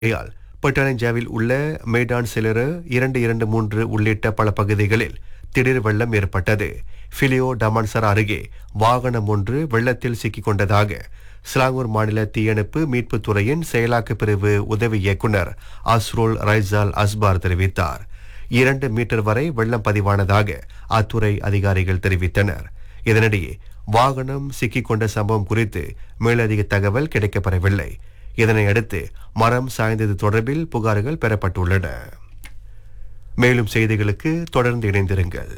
ஆகையால் பட்டாளஞ்சாவில் உள்ள மேடான் சிலரு இரண்டு இரண்டு மூன்று உள்ளிட்ட பல பகுதிகளில் திடீர் வெள்ளம் ஏற்பட்டது பிலியோ டமான்சர் அருகே வாகனம் ஒன்று வெள்ளத்தில் சிக்கிக் கொண்டதாக சிலாங்கூர் மாநில தீயணைப்பு மீட்புத் துறையின் செயலாக்க பிரிவு உதவி இயக்குனர் அஸ்ரோல் ரைசால் அஸ்பார் தெரிவித்தார் இரண்டு மீட்டர் வரை வெள்ளம் பதிவானதாக அத்துறை அதிகாரிகள் தெரிவித்தனர் இதனிடையே வாகனம் சிக்கிக் கொண்ட சம்பவம் குறித்து மேலதிக தகவல் கிடைக்கப்பெறவில்லை இதனை அடுத்து மரம் சாய்ந்தது தொடர்பில் புகார்கள் பெறப்பட்டுள்ளன மேலும் செய்திகளுக்கு தொடர்ந்து இணைந்திருங்கள்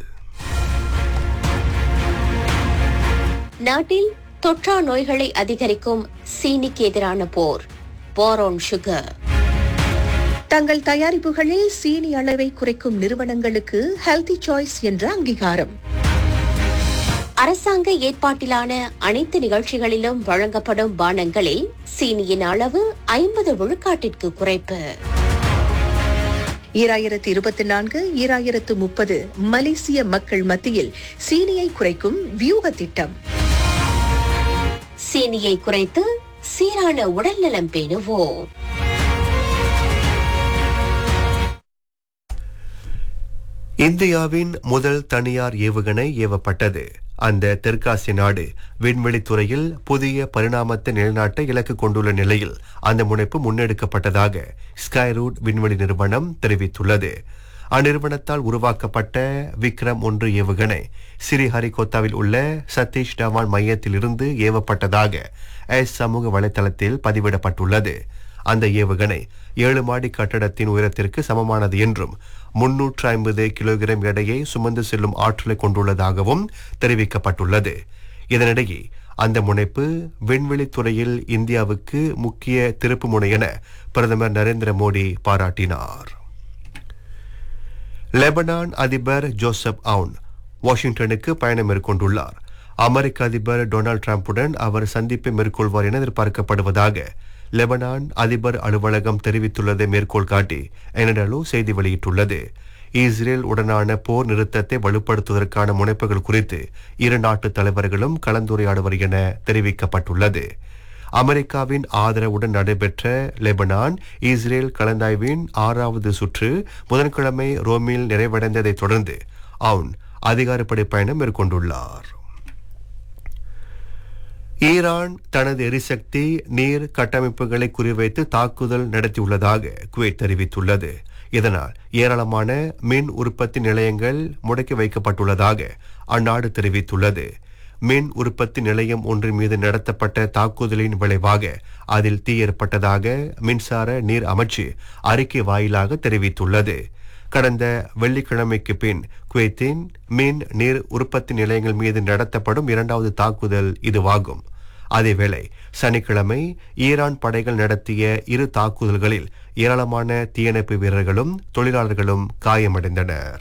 நாட்டில் தொற்றா நோய்களை அதிகரிக்கும் சீனிக்கு எதிரான போர் போரோன் சுகர் தங்கள் தயாரிப்புகளில் சீனி அளவை குறைக்கும் நிறுவனங்களுக்கு ஹெல்தி சாய்ஸ் என்ற அங்கீகாரம் அரசாங்க ஏற்பாட்டிலான அனைத்து நிகழ்ச்சிகளிலும் வழங்கப்படும் பானங்களில் சீனியின் அளவு ஐம்பது விழுக்காட்டிற்கு குறைப்பு ஈராயிரத்து இருபத்தி நான்கு ஈராயிரத்து முப்பது மலேசிய மக்கள் மத்தியில் சீனியை குறைக்கும் வியூக திட்டம் சீனியை குறைத்து சீரான உடல்நலம் பேணுவோம் இந்தியாவின் முதல் தனியார் ஏவுகணை ஏவப்பட்டது அந்த தெற்காசிய நாடு விண்வெளித்துறையில் புதிய பரிணாமத்தை நிலைநாட்ட இலக்கு கொண்டுள்ள நிலையில் அந்த முனைப்பு முன்னெடுக்கப்பட்டதாக ஸ்கைரூட் விண்வெளி நிறுவனம் தெரிவித்துள்ளது அந்நிறுவனத்தால் உருவாக்கப்பட்ட விக்ரம் ஒன்று ஏவுகணை சிறிஹரிகோத்தாவில் உள்ள சதீஷ் டவான் மையத்திலிருந்து ஏவப்பட்டதாக எஸ் சமூக வலைதளத்தில் பதிவிடப்பட்டுள்ளது அந்த ஏவுகணை ஏழு மாடி கட்டடத்தின் உயரத்திற்கு சமமானது என்றும் முன்னூற்று ஐம்பது கிலோகிராம் எடையை சுமந்து செல்லும் ஆற்றலை கொண்டுள்ளதாகவும் தெரிவிக்கப்பட்டுள்ளது இதனிடையே அந்த முனைப்பு விண்வெளித் துறையில் இந்தியாவுக்கு முக்கிய திருப்புமுனை என பிரதமர் நரேந்திர மோடி பாராட்டினார் லெபனான் அதிபர் ஜோசப் அவுன் வாஷிங்டனுக்கு பயணம் மேற்கொண்டுள்ளார் அமெரிக்க அதிபர் டொனால்ட் டிரம்புடன் அவர் சந்திப்பை மேற்கொள்வார் என எதிர்பார்க்கப்படுவதாக லெபனான் அதிபர் அலுவலகம் தெரிவித்துள்ளதை மேற்கோள் காட்டி எனடலு செய்தி வெளியிட்டுள்ளது இஸ்ரேல் உடனான போர் நிறுத்தத்தை வலுப்படுத்துவதற்கான முனைப்புகள் குறித்து இரு நாட்டு தலைவர்களும் கலந்துரையாடுவர் என தெரிவிக்கப்பட்டுள்ளது அமெரிக்காவின் ஆதரவுடன் நடைபெற்ற லெபனான் இஸ்ரேல் கலந்தாய்வின் ஆறாவது சுற்று புதன்கிழமை ரோமில் நிறைவடைந்ததைத் தொடர்ந்து அவுன் அதிகாரப்படை பயணம் மேற்கொண்டுள்ளார் ஈரான் தனது எரிசக்தி நீர் கட்டமைப்புகளை குறிவைத்து தாக்குதல் நடத்தியுள்ளதாக குவைத் தெரிவித்துள்ளது இதனால் ஏராளமான மின் உற்பத்தி நிலையங்கள் முடக்கி வைக்கப்பட்டுள்ளதாக அந்நாடு தெரிவித்துள்ளது மின் உற்பத்தி நிலையம் ஒன்றின் மீது நடத்தப்பட்ட தாக்குதலின் விளைவாக அதில் தீ ஏற்பட்டதாக மின்சார நீர் அமைச்சு அறிக்கை வாயிலாக தெரிவித்துள்ளது கடந்த வெள்ளிக்கிழமைக்கு பின் குவைத்தின் மின் நீர் உற்பத்தி நிலையங்கள் மீது நடத்தப்படும் இரண்டாவது தாக்குதல் இதுவாகும் அதேவேளை சனிக்கிழமை ஈரான் படைகள் நடத்திய இரு தாக்குதல்களில் ஏராளமான தீயணைப்பு வீரர்களும் தொழிலாளர்களும் காயமடைந்தனர்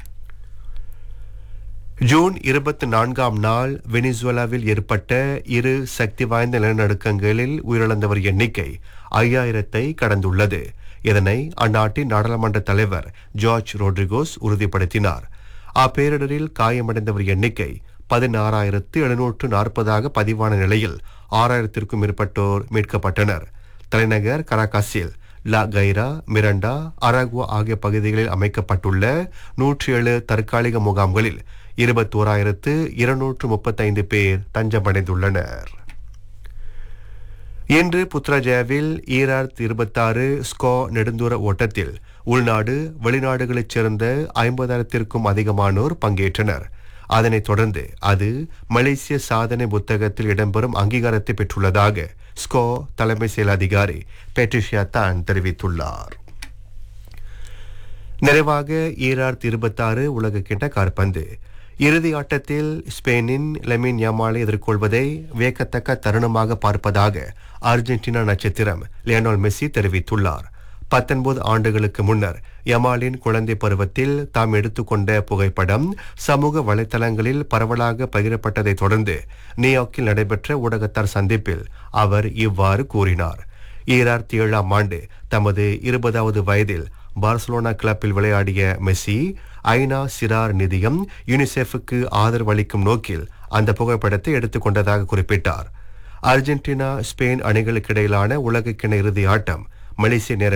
ஜூன் இருபத்தி நான்காம் நாள் வெனிசுவேலாவில் ஏற்பட்ட இரு சக்தி வாய்ந்த நிலநடுக்கங்களில் உயிரிழந்தவர் எண்ணிக்கை ஐயாயிரத்தை கடந்துள்ளது இதனை அந்நாட்டின் நாடாளுமன்ற தலைவர் ஜார்ஜ் ரோட்ரிகோஸ் உறுதிப்படுத்தினார் அப்பேரிடரில் காயமடைந்தவர் எண்ணிக்கை பதினாறாயிரத்து எழுநூற்று நாற்பதாக பதிவான நிலையில் ஆறாயிரத்திற்கும் மேற்பட்டோர் மீட்கப்பட்டனர் தலைநகர் கராகாசில் லா கைரா மிரண்டா அரகுவா ஆகிய பகுதிகளில் அமைக்கப்பட்டுள்ள நூற்றி ஏழு தற்காலிக முகாம்களில் இருபத்தோராயிரத்து இருநூற்று முப்பத்தைந்து பேர் தஞ்சமடைந்துள்ளனர் இன்று புத்ராஜயாவில் ஈராயிரத்தி இருபத்தாறு ஸ்கோ நெடுந்தூர ஓட்டத்தில் உள்நாடு வெளிநாடுகளைச் சேர்ந்த ஐம்பதாயிரத்திற்கும் அதிகமானோர் பங்கேற்றனர் அதனைத் தொடர்ந்து அது மலேசிய சாதனை புத்தகத்தில் இடம்பெறும் அங்கீகாரத்தை பெற்றுள்ளதாக ஸ்கோ தலைமை செயல் அதிகாரி பெட்ரிஷியா தான் தெரிவித்துள்ளார் நிறைவாக ஈராயிரத்தி இருபத்தாறு உலகக்கிட்ட காற்பந்து இறுதி ஆட்டத்தில் ஸ்பெயினின் லெமின் யமாலை எதிர்கொள்வதை வியக்கத்தக்க தருணமாக பார்ப்பதாக அர்ஜென்டினா நட்சத்திரம் லியோனல் மெஸ்ஸி தெரிவித்துள்ளார் பத்தொன்பது ஆண்டுகளுக்கு முன்னர் யமாலின் குழந்தை பருவத்தில் தாம் எடுத்துக்கொண்ட புகைப்படம் சமூக வலைத்தளங்களில் பரவலாக பகிரப்பட்டதைத் தொடர்ந்து நியூயார்க்கில் நடைபெற்ற ஊடகத்தார் சந்திப்பில் அவர் இவ்வாறு கூறினார் ஈராயிரத்தி ஏழாம் ஆண்டு தமது இருபதாவது வயதில் பார்சலோனா கிளப்பில் விளையாடிய மெஸ்ஸி ஐநா சிறார் நிதியம் யுனிசெஃபுக்கு ஆதரவு அளிக்கும் நோக்கில் அந்த புகைப்படத்தை எடுத்துக்கொண்டதாக குறிப்பிட்டார் அர்ஜென்டினா ஸ்பெயின் அணிகளுக்கிடையிலான உலகக்கிண இறுதி ஆட்டம் மலேசிய நேர